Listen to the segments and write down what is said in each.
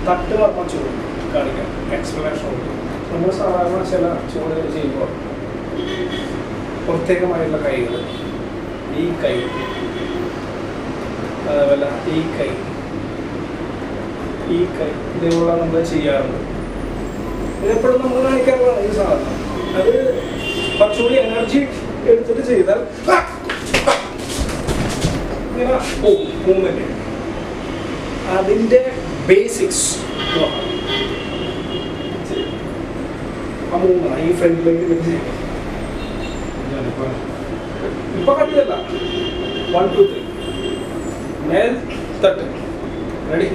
തട്ട് പറഞ്ഞ ചൂട് കാണിക്കാം എക്സ്പ്ലനേഷൻ ഉണ്ട് നമ്മൾ സാധാരണ ചില ചൂടുകൾ ചെയ്യുമ്പോൾ പ്രത്യേകമായിട്ടുള്ള കൈകൾ ഈ കൈ അതേപോലെ ഈ കൈ ഈ കൈ ഇതേപോലെ നമ്മൾ ചെയ്യാറുണ്ട് ഇതെപ്പോഴും നമ്മൾ കാണിക്കാറുള്ളതാണ് ഈ സാധനം അത് കുറച്ചുകൂടി എനർജി എടുത്തിട്ട് ചെയ്താൽ ഇങ്ങനെ പോവും മൂവ്മെന്റ് അതിൻ്റെ ബേസിക്സ് ആ മൂന്നാണ് ഈ ഫ്രണ്ടിലേക്ക് ഇത് ചെയ്യും ഇപ്പൊ കണ്ടില്ല വൺ ടു ത്രീ മേൽ തട്ട് റെഡി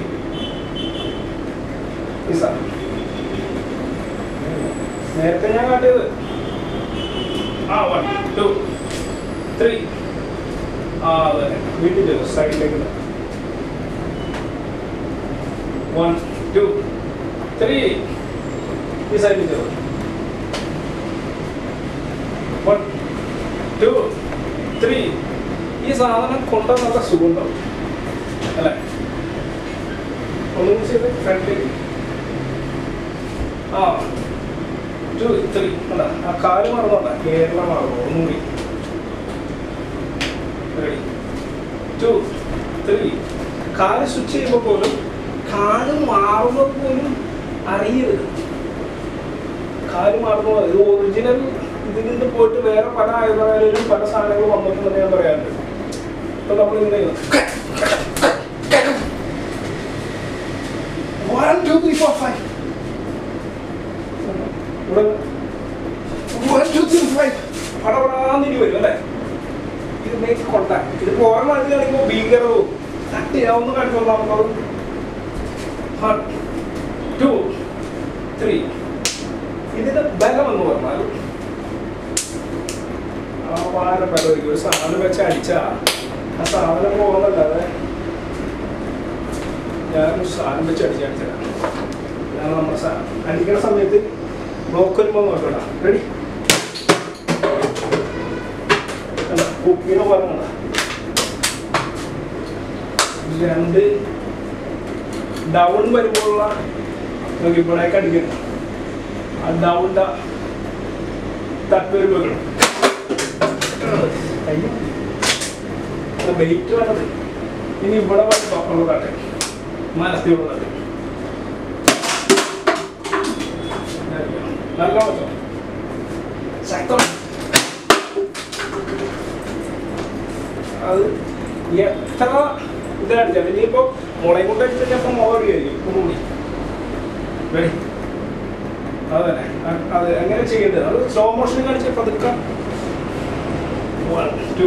ഈ സാധനം നേരത്തെ ഞാൻ കാട്ടിയത് ആ വൺ ടു ത്രീ ആ അതെ വീട്ടിൽ സൈഡിലേക്ക് വൺ ടു ത്രീ ഈ സൈഡിൽ ചെയ്തു വൺ ടു ത്രീ ഈ സാധനം കൊണ്ട നല്ല സുഖമുണ്ടാവും അല്ലേ ഒന്നും ചെയ്ത് ഫ്രണ്ടിലേക്ക് ആ ടു ത്രീ അല്ല ആ കാല് മറന്നോണ്ട കേരള മറന്നു ഒന്നുകൂടി റെഡി ടു ത്രീ കാല് സ്വിച്ച് ചെയ്യുമ്പോൾ പോലും കാല് മാറുമ്പോൾ പോലും അറിയരുത് കാല് മാറുമ്പോൾ ഇത് ഒറിജിനൽ ഇതിൽ നിന്ന് പോയിട്ട് വേറെ പല ആയുധങ്ങളിലും പല സാധനങ്ങളും വന്നിട്ടുണ്ടെന്ന് ഞാൻ പറയാറുണ്ട് ഇപ്പൊ നമ്മൾ ഇങ്ങനെ one two three four five ഇവിടെ വൺ ടു ത്രീ ഫൈവ് പടപടാന്നിരി വരും അല്ലേ ഇത് മേക്ക് കോണ്ടാക്ട് ഇത് ഓരോ നാട്ടിൽ കാണിക്കുമ്പോൾ ഭീകരവും തട്ടിയാവുന്ന കാണിക്കുമ്പോൾ നമുക്കത് വൺ ടു ത്രീ ഇതിന്റെ ബലം എന്ന് പറഞ്ഞാൽ ആ വാര ബലം ഒരു സാധനം വെച്ച് അടിച്ചാ ആ സാധനം പോകുന്നല്ലാതെ ഞാനൊരു സാധനം വെച്ച് അടിച്ച് അടിച്ചതാണ് ഞാൻ നമ്മുടെ സാധനം അടിക്കുന്ന സമയത്ത് ബ്ലോക്ക് വരുമ്പോൾ നോക്കണ്ട റെഡി കുപ്പിയുടെ പോലെ കണ്ട രണ്ട് ഡൗൺ വരുമ്പോഴുള്ള നോക്കി ഇവിടേക്ക് അടിക്കണം ആ ഡൗണിൻ്റെ തട്ട് വരുമ്പോൾ വെയിറ്റ് വേണ്ടത് ഇനി ഇവിടെ ഉള്ള തട്ടെ മനസ്സിലുള്ള തട്ട് നല്ല വശം ശക്തം അത് എത്ര ഇതടിച്ചാൽ ഇനിയിപ്പോ മുളയും കൊണ്ട് അടിച്ചാൽ ചിലപ്പോൾ മുളകടിയായിരിക്കും കൂടി റെഡി അത് തന്നെ അ- അത് എങ്ങനെ ചെയ്യേണ്ടത് അത് സ്ലോ മോഷൻ കാണിച്ച് പതുക്കെ വൺ ടു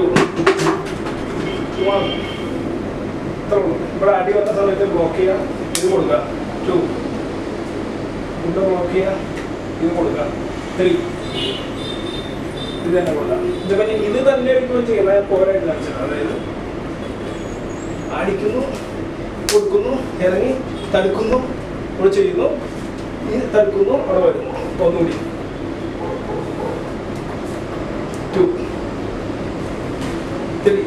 വൺ ഇത്ര ഉള്ളൂ ഇവിടെ അടി വന്ന സമയത്ത് ബ്ലോക്ക് ചെയ്യുക ഇത് കൊടുക്കുക ടു ഇവിടെ ബ്ലോക്ക് ചെയ്യുക ഇത് കൊടുക്കുക ത്രീ ഇത് തന്നെ കൊടുക്കുക ഇത് പിന്നെ ഇത് തന്നെ ആയിരിക്കും ചെയ്യുന്നത് പോരായിട്ട് കാണിച്ചത് അതായത് അടിക്കുന്നു കൊടുക്കുന്നു ഇറങ്ങി തടുക്കുന്നു ഇവിടെ ചെയ്യുന്നു ഈ തടുക്കുന്നു അവിടെ വരുന്നു ഒന്നുകൂടി ടു ത്രീ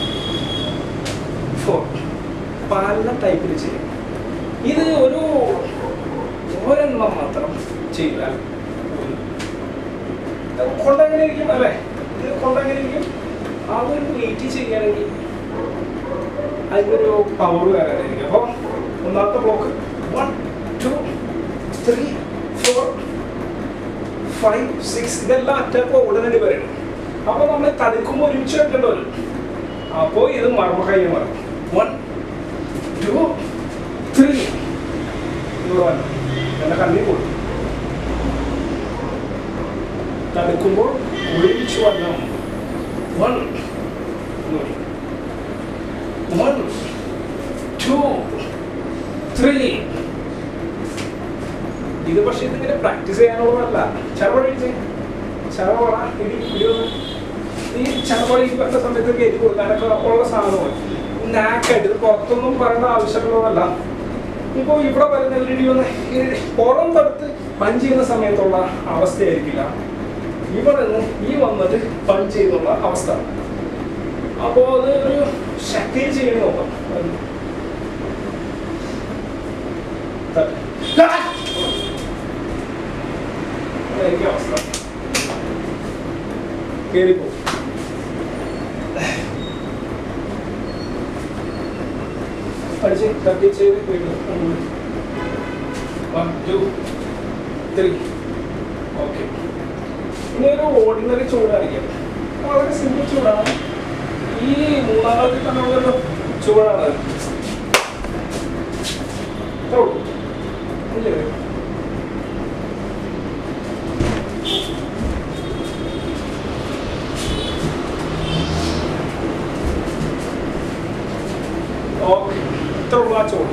ഫോർ പല ടൈപ്പിൽ ചെയ്യും ഇത് ഒരു ഒരെണ്ണം മാത്രം ചെയ്താൽ പോലും ഇത് കൊണ്ടെങ്ങനെ ഇരിക്കും അല്ലേ ഇത് കൊണ്ടെങ്ങനെ ഇരിക്കും ആ ഒരു വെയിറ്റ് ചെയ്യുകയാണെങ്കിൽ അതിനൊരു പവർ വരാനായിരിക്കും അപ്പോൾ ഒന്നാമത്തെ block one two three four five six ഇതെല്ലാം അറ്റപ്പോൾ ഉടനടി വരണം അപ്പോൾ നമ്മൾ തടുക്കുമ്പോൾ ഒരുമിച്ച് വെക്കേണ്ടി വരും അപ്പോൾ ഇത് മറമ കൈ മാറും വൺ ടു ത്രീ ഇവിടെ വരണം എൻ്റെ കണ്ണിൽ കൊടുക്കും തടുക്കുമ്പോൾ ഒരുമിച്ച് വരണം വൺ വൺ ടു ത്രീ ഇത് പക്ഷേ ഇതിങ്ങനെ പ്രാക്ടീസ് ചെയ്യാനുള്ളതല്ല ചരവടി ചരവള ഇടി ഇടിയൊന്ന് ഈ ചരവടി പറഞ്ഞ സമയത്ത് കയറ്റി കൊടുക്കാനൊക്കെ ഉള്ള സാധനമാണ് നാക്കായിട്ട് ഇത് പുറത്തൊന്നും പറയേണ്ട ആവശ്യമുള്ളതല്ല ഇപ്പോൾ ഇവിടെ വരുന്ന ഇടി ഒന്ന് ഈ പുറം തടുത്ത് പഞ്ച് ചെയ്യുന്ന സമയത്തുള്ള അവസ്ഥയായിരിക്കില്ല ഇവിടെ നിന്ന് ഈ വന്നിട്ട് പഞ്ച് ചെയ്യുന്നുള്ള അവസ്ഥ അപ്പോൾ അത് ഒരു ശക്തിയിൽ ചെയ്യണം നോക്കാം തട്ടി. ആ! അതായിരിക്കും അവസ്ഥ കേറിപ്പോ പഠിച്ച് തട്ടി ചെയ്ത് വീണ്ടും വൺ ടു ത്രീ ഓക്കെ ഇനി ഒരു ഓർഡിനറി ചൂടായിരിക്കും വളരെ സിമ്പിൾ ചൂടാണ് ഈ മൂന്നാമത്തെ തന്നെയുള്ളൊരു ചൂടാണ് ഇത്രേ ഉള്ളൂ. ഇല്ലേ? ഓക്കെ ഇത്ര ഉള്ള ആ ചൂട്